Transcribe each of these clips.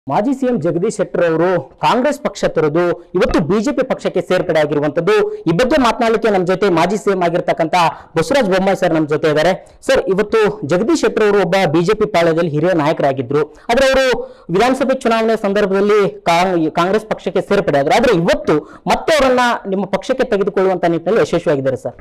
ಮಾಜಿ ಸಿಎಂ ಜಗದೀಶ್ ಶೆಟ್ಟರ್ ಅವರು ಕಾಂಗ್ರೆಸ್ ಪಕ್ಷ ತೊರೆದು ಇವತ್ತು ಬಿಜೆಪಿ ಪಕ್ಷಕ್ಕೆ ಸೇರ್ಪಡೆ ಆಗಿರುವಂತದ್ದು ಈ ಬಗ್ಗೆ ಮಾತನಾಡಲಿಕ್ಕೆ ನಮ್ಮ ಜೊತೆ ಮಾಜಿ ಸಿಎಂ ಆಗಿರ್ತಕ್ಕಂಥ ಬಸವರಾಜ ಬೊಮ್ಮಾಯಿ ಸರ್ ನಮ್ಮ ಜೊತೆ ಇದ್ದಾರೆ ಸರ್ ಇವತ್ತು ಜಗದೀಶ್ ಶೆಟ್ಟರ್ ಅವರು ಒಬ್ಬ ಬಿಜೆಪಿ ಪಾಳ್ಯದಲ್ಲಿ ಹಿರಿಯ ನಾಯಕರಾಗಿದ್ರು ಆದ್ರೆ ಅವರು ವಿಧಾನಸಭೆ ಚುನಾವಣೆ ಸಂದರ್ಭದಲ್ಲಿ ಕಾಂಗ್- ಕಾಂಗ್ರೆಸ್ ಪಕ್ಷಕ್ಕೆ ಸೇರ್ಪಡೆ ಆದ್ರು ಆದ್ರೆ ಇವತ್ತು ಮತ್ತೆ ಅವರನ್ನ ನಿಮ್ಮ ಪಕ್ಷಕ್ಕೆ ತೆಗೆದುಕೊಳ್ಳುವಂತ ನಿಟ್ಟಿನಲ್ಲಿ ಯಶಸ್ವಿಯಾಗಿದ್ದಾರೆ ಸರ್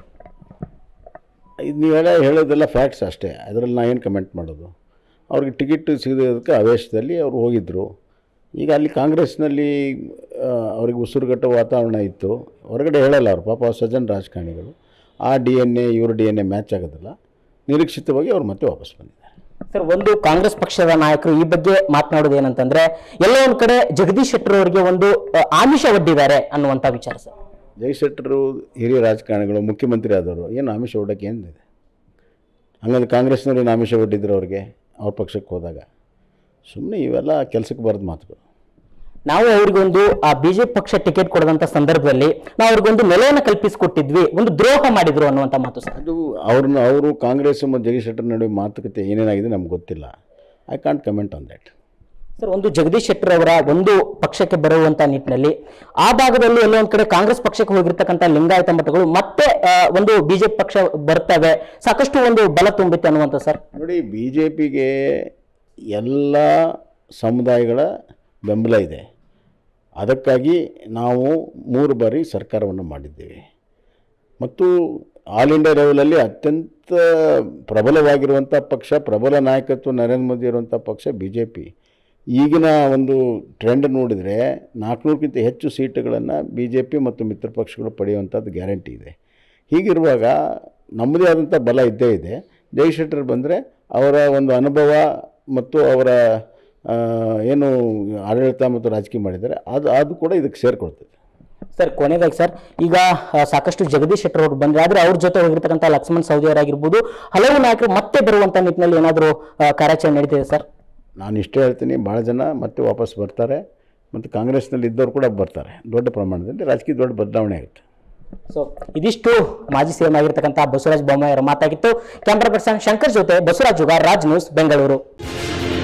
ಇದು ನೀವೆಲ್ಲ ಹೇಳೋದೆಲ್ಲ ಫ್ಯಾಕ್ಟ್ಸ್ ಅಷ್ಟೇ ಅದರಲ್ಲಿ ನಾ ಏನು ಕಮೆಂಟ್ ಮಾಡೋದು ಅವ್ರಿಗೆ ಟಿಕೆಟ್ ಸಿಗೋದಕ್ಕೆ ಆವೇಶದಲ್ಲಿ ಅವರು ಹೋಗಿದ್ದರು ಈಗ ಅಲ್ಲಿ ಕಾಂಗ್ರೆಸ್ನಲ್ಲಿ ಆ, ಅವ್ರಿಗೆ ಉಸಿರುಗಟ್ಟೋ ವಾತಾವರಣ ಇತ್ತು ಹೊರಗಡೆ ಹೇಳಲ್ಲ ಅವರು ಪಾಪ ಅವ್ರು ಸಜ್ಜನ ರಾಜಕಾರಣಿಗಳು ಆ ಡಿ ಎನ್ ಎ ಇವ್ರ ಡಿ ಎನ್ ಎ ಮ್ಯಾಚ್ ಆಗೋದಿಲ್ಲ ನಿರೀಕ್ಷಿತವಾಗಿ ಅವ್ರು ಮತ್ತೆ ವಾಪಸ್ ಬಂದಿದ್ದಾರೆ ಸರ್ ಒಂದು ಕಾಂಗ್ರೆಸ್ ಪಕ್ಷದ ನಾಯಕರು ಈ ಬಗ್ಗೆ ಮಾತನಾಡೋದು ಏನಂತಂದ್ರೆ ಎಲ್ಲ ಒಂದ್ ಕಡೆ ಜಗದೀಶ್ ಶೆಟ್ಟರ್ ಅವರಿಗೆ ಒಂದು ಅಹ್, ಆಮಿಷ ಒಡ್ಡಿದ್ದಾರೆ ಅನ್ನುವಂತ ವಿಚಾರ ಸರ್ ಜಯಶೆಟ್ಟರು ಹಿರಿಯ ರಾಜಕಾರಣಿಗಳು ಮುಖ್ಯಮಂತ್ರಿ ಆದವರು ಏನು ಆಮಿಷ ಒಡ್ಡೋಕ್ಕೆ ಏನಿದೆ ಹಂಗಂದ್ರೆ ಕಾಂಗ್ರೆಸ್ನವ್ರು ಏನು ಆಮಿಷ ಒಡ್ಡಿದ್ರು ಅವ್ರಿಗೆ ಅವ್ರ ಪಕ್ಷಕ್ಕೆ ಹೋದಾಗ ಸುಮ್ಮನೆ ಇವೆಲ್ಲ ಕೆಲಸಕ್ಕೆ ಬರೋದು ಮಾತುಗಳು ನಾವು ಅವ್ರಿಗೊಂದು ಆ ಬಿಜೆಪಿ ಪಕ್ಷ ಟಿಕೆಟ್ ಕೊಡದಂತ ಸಂದರ್ಭದಲ್ಲಿ ನಾವು ಅವ್ರಿಗೊಂದು ನೆಲೆಯನ್ನು ಕಲ್ಪಿಸಿಕೊಟ್ಟಿದ್ವಿ ಒಂದು ದ್ರೋಹ ಮಾಡಿದ್ರು ಅನ್ನುವಂತ ಮಾತು ಸರ್ ಅದು ಅವ್ರನ್ನ ಅವರು ಕಾಂಗ್ರೆಸ್ ಮತ್ತು ಜಗದೀಶ್ ಶೆಟ್ಟರ್ ನಡುವೆ ಮಾತುಕತೆ ಏನೇನಾಗಿದೆ ನಮ್ಗೆ ಗೊತ್ತಿಲ್ಲ I can't comment on that sir ಒಂದು ಜಗದೀಶ್ ಶೆಟ್ಟರ್ ಅವರ ಒಂದು ಪಕ್ಷಕ್ಕೆ ಬರುವಂತ ನಿಟ್ಟಿನಲ್ಲಿ ಆ ಭಾಗದಲ್ಲಿ ಎಲ್ಲೋ ಒಂದ್ ಕಡೆ ಕಾಂಗ್ರೆಸ್ ಪಕ್ಷಕ್ಕೆ ಹೋಗಿರ್ತಕ್ಕಂಥ ಲಿಂಗಾಯತ ಮಠಗಳು ಮತ್ತೆ ಆ, ಒಂದು ಬಿಜೆಪಿ ಪಕ್ಷ ಬರ್ತವೆ ಸಾಕಷ್ಟು ಒಂದು ಬಲ ತುಂಬುತ್ತೆ ಅನ್ನುವಂತ ಸರ್ ನೋಡಿ ಬಿ ಜೆ ಪಿಗೆ ಎಲ್ಲ ಸಮುದಾಯಗಳ ಬೆಂಬಲ ಇದೆ ಅದಕ್ಕಾಗಿ ನಾವು ಮೂರು ಬಾರಿ ಸರ್ಕಾರವನ್ನು ಮಾಡಿದ್ದೇವೆ ಮತ್ತು ಆಲ್ ಇಂಡಿಯಾ ಲೆವೆಲಲ್ಲಿ ಅತ್ಯಂತ ಪ್ರಬಲವಾಗಿರುವಂಥ ಪಕ್ಷ ಪ್ರಬಲ ನಾಯಕತ್ವ ನರೇಂದ್ರ ಮೋದಿ ಇರುವಂಥ ಪಕ್ಷ ಬಿ ಜೆ ಪಿ ಈಗಿನ ಒಂದು ಟ್ರೆಂಡ್ ನೋಡಿದರೆ ನಾಲ್ಕುನೂರಕ್ಕಿಂತ ಹೆಚ್ಚು ಸೀಟುಗಳನ್ನು ಬಿ ಜೆ ಪಿ ಮತ್ತು ಮಿತ್ರ ಪಕ್ಷಗಳು ಪಡೆಯುವಂಥದ್ದು ಗ್ಯಾರಂಟಿ ಇದೆ ಹೀಗಿರುವಾಗ ನಮ್ಮದೇ ಆದಂಥ ಬಲ ಇದ್ದೇ ಇದೆ ಜಯಶೆಟ್ಟರ್ ಬಂದರೆ ಅವರ ಒಂದು ಅನುಭವ ಮತ್ತು ಅವರ ಆ, ಏನು ಆಡಳಿತ ಮತ್ತು ರಾಜಕೀಯ ಮಾಡಿದ್ದಾರೆ ಅದು ಅದು ಕೂಡ ಇದಕ್ಕೆ ಸೇರಿಕೊಳ್ತದೆ ಸರ್ ಕೊನೆದಾಗಿ ಸರ್ ಈಗ ಆ, ಸಾಕಷ್ಟು ಜಗದೀಶ್ ಶೆಟ್ಟರ್ ಅವರು ಬಂದ್ರೆ ಆದ್ರೆ ಅವ್ರ ಜೊತೆ ಹೋಗಿರ್ತಕ್ಕಂಥ ಲಕ್ಷ್ಮಣ್ ಸವದಿ ಅವರಾಗಿರ್ಬೋದು ಹಲವು ನಾಯಕರು ಮತ್ತೆ ಬರುವಂತ ನಿಟ್ಟಿನಲ್ಲಿ ಏನಾದರೂ ಕಾರ್ಯಾಚರಣೆ ನಡೀತಿದೆ ಸರ್ ನಾನು ಇಷ್ಟೇ ಹೇಳ್ತೀನಿ ಭಾಳ ಜನ ಮತ್ತೆ ವಾಪಸ್ ಬರ್ತಾರೆ ಮತ್ತು ಕಾಂಗ್ರೆಸ್ನಲ್ಲಿ ಇದ್ದವರು ಕೂಡ ಬರ್ತಾರೆ ದೊಡ್ಡ ಪ್ರಮಾಣದಲ್ಲಿ ರಾಜಕೀಯ ದೊಡ್ಡ ಬದಲಾವಣೆ ಆಗುತ್ತೆ ಸೊ ಇದಿಷ್ಟು ಮಾಜಿ ಸಿಎಂ ಆಗಿರ್ತಕ್ಕಂಥ ಬಸವರಾಜ ಬೊಮ್ಮಾಯಿ ಅವರ ಮಾತಾಗಿತ್ತು ಕ್ಯಾಮ್ರಾ ಪರ್ಸನ್ ಶಂಕರ್ ಜೊತೆ ಬಸವರಾಜ್ ಜುಗಾರ್ ರಾಜ್ ನ್ಯೂಸ್ ಬೆಂಗಳೂರು